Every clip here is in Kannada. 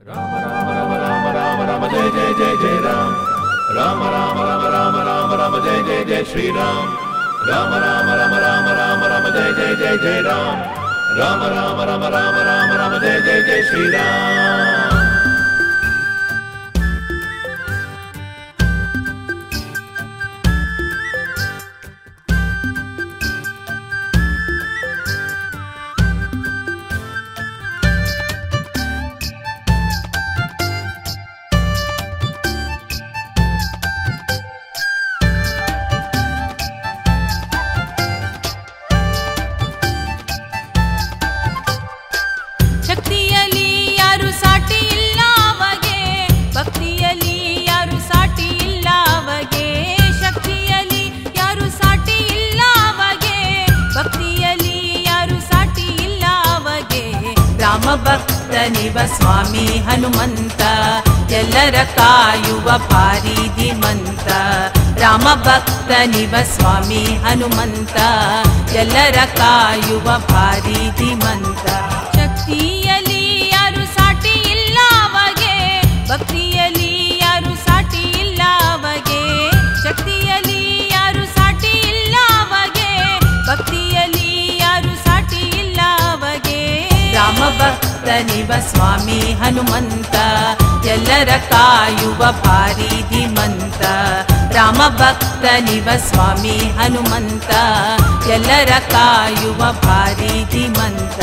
जय जय जय जय राम राम राम राम राम राम राम जय जय जय श्री राम राम राम राम राम राम राम जय जय जय जय राम राम राम राम राम राम राम जय जय जय श्री राम ಶಕ್ತಿಯಲ್ಲಿ ಯಾರು ಸಾಟಿ ಇಲ್ಲ ಅವಗೆ ಭಕ್ತಿಯಲ್ಲಿ ಯಾರು ಸಾಟಿ ಇಲ್ಲ ಅವಗೆ ಶಕ್ತಿಯಲ್ಲಿ ಯಾರು ಸಾಟಿ ಇಲ್ಲ ಅವಗೆ ಭಕ್ತಿಯಲ್ಲಿ ಯಾರು ಸಾಟಿ ಇಲ್ಲ ಅವಗೆ ರಾಮ ಭಕ್ತ ನಿವ ಸ್ವಾಮಿ ಹನುಮಂತ ಎಲ್ಲರ ಕಾಯುವ ಭಾರಿ ಧೀಮಂತ ರಾಮ ಭಕ್ತ ನಿವ ಸ್ವಾಮಿ ಹನುಮಂತ ಎಲ್ಲರ ಕಾಯುವ ಭಾರಿ ಧೀಮಂತ ಶಕ್ತಿಯಲ್ಲಿ ಯಾರು ಸಾಟಿ ಇಲ್ಲ ಅವಗೆ ಭಕ್ತಿಯಲ್ಲಿ ಯಾರು ಸಾಟಿ ಇಲ್ಲ ಅವಗೆ ಶಕ್ತಿಯಲ್ಲಿ ಯಾರು ಸಾಟಿ ಇಲ್ಲ ಅವಗೆ ಭಕ್ತಿಯಲ್ಲಿ ಯಾರು ಸಾಟಿ ಇಲ್ಲ ಅವಗೆ ರಾಮ ಭಕ್ತ ನಿವ ಸ್ವಾಮಿ ಹನುಮಂತ ಎಲ್ಲರ ಕಾಯುವ ಭಾರಿ ಧೀಮಂತ ರಾಮ ಭಕ್ತ ನಿವ ಸ್ವಾಮಿ ಹನುಮಂತ ಎಲ್ಲರ ಕಾಯುವ ಭಾರಿ ಧೀಮಂತ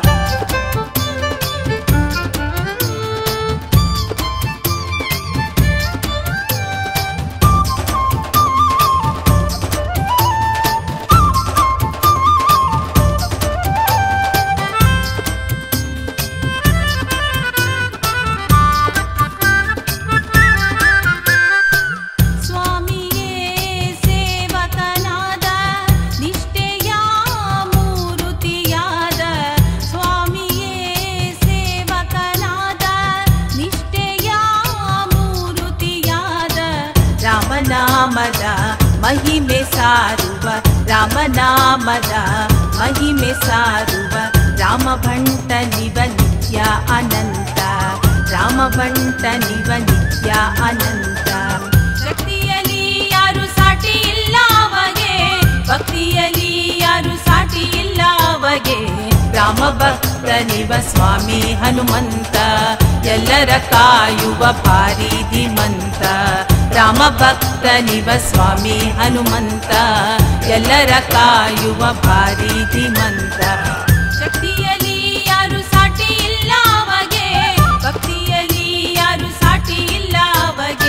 ಸ್ವಾಮಿಯೇ ಸೇವಕನಾದ ನಿಷ್ಠೆಯ ಮೂರುತಿಯಾದ ಸ್ವಾಮಿಯೇ ಸೇವಕನಾದ ನಿಷ್ಠೆಯ ಮೂರುತಿಯಾದ ರಾಮನಾಮದ ಮಹಿಮೆ ಸಾರುವ ರಾಮನಾಮದ ಮಹಿಮೆ ಸಾರುವ ರಾಮ ಭಂಟ ನಿವ ನಿತ್ಯ ಅನಂತ ರಾಮ ಭಂಟ ನಿವ ನಿತ್ಯ ಅನಂತ ಶಕ್ತಿಯಲ್ಲಿ ಯಾರು ಸಾಟಿ ಇಲ್ಲ ಅವಗೆ ಭಕ್ತಿಯಲ್ಲಿ ಯಾರು ಸಾಟಿ ಇಲ್ಲ ಅವಗೆ ರಾಮ ಭಕ್ತ ನಿವ ಸ್ವಾಮಿ ಹನುಮಂತ ಎಲ್ಲರ ಕಾಯುವ ಭಾರಿ ಧೀಮಂತ ರಾಮ ಭಕ್ತ ನಿವ ಸ್ವಾಮಿ ಹನುಮಂತ ಎಲ್ಲರ ಕಾಯುವ ಭಾರಿ ಧೀಮಂತ ಶಕ್ತಿಯಲ್ಲಿ ಯಾರು ಸಾಟಿ ಇಲ್ಲ ಅವಗೆ ಭಕ್ತಿಯಲ್ಲಿ ಯಾರು ಸಾಟಿ ಇಲ್ಲ ಅವಗೆ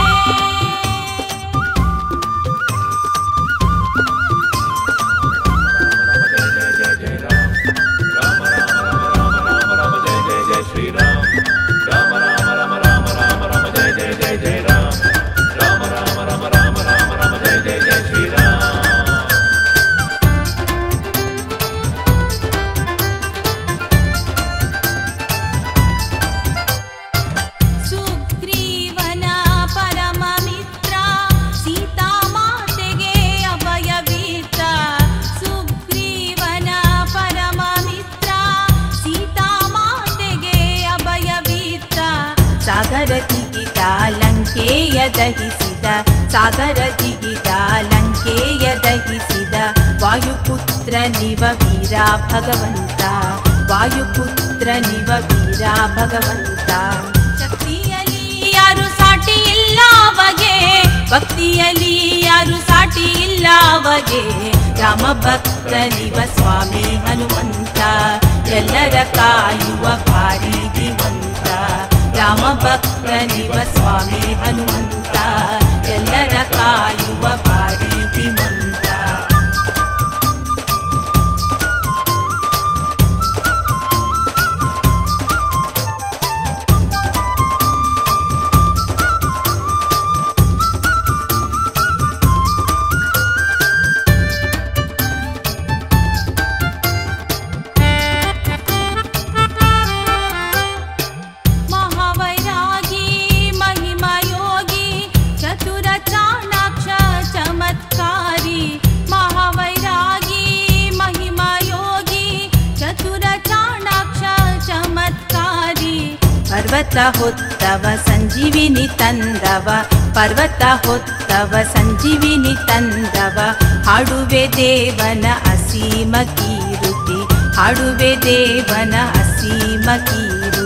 राम राम जय जय जय श्री राम राम राम राम राम राम राम जय जय जय जय राम राम राम राम राम राम राम जय जय जय श्री राम ಸುಗ್ರೀವನ ಪರಮ ಮಿತ್ರ ಸೀತಾಮಾತೆಗೆ ಅಭಯವಿತ್ತ ಸುಗ್ರೀವನ ಪರಮ ಮಿತ್ರ ಸೀತಾಮಾತೆಗೆ ಅಭಯವಿತ್ತ ಸಾಗರ ಜಿಗಿದ ಲಂಕೆಯ ದಹಿಸಿದ ಸಾಗರ ಜಿಗಿದ ಲಂಕೆಯ ದಹಿಸಿದ ವಾಯುಪುತ್ರ ನಿವ ವೀರ ಭಗವಂತ ವಾಯುಪುತ್ರ ನಿವ ವೀರ ಭಗವಂತ ಶಕ್ತಿಯಲ್ಲಿ ಯಾರು ಸಾಟಿ ಇಲ್ಲ ಅವಗೆ ಭಕ್ತಿಯಲ್ಲಿ ಯಾರು ಸಾಟಿ ಇಲ್ಲ ಅವಗೆ ರಾಮ ಭಕ್ತ ನಿವ ಸ್ವಾಮಿ ಹನುಮಂತ ಎಲ್ಲರ ಕಾಯುವ ಭಾರಿ ಧೀಮಂತ ರಾಮ ಭಕ್ತ ನಿವ ಸ್ವಾಮಿ ಹನುಮಂತ ಎಲ್ಲರ ಕಾಯುವ ಭಾರಿ ಧೀಮಂತ ಮಹಾವೈರಾಗಿ ಮಹಿಮಯೋಗಿ ಚತುರ ಚಾಣಾಕ್ಷ ಪರ್ವತ ಹೊತ್ತವ ಸಂಜೀವಿನಿ ತಂದವ ಪರ್ವತ ಹೊತ್ತವ ಸಂಜೀವಿನಿ ತಂದವ ಹಾಡುವೆ ದೇವನ ಅಸೀಮ ಕೀರುತಿ ಹಾಡುವೆ ದೇವನ ಅಸೀಮ ಕೀರುತಿ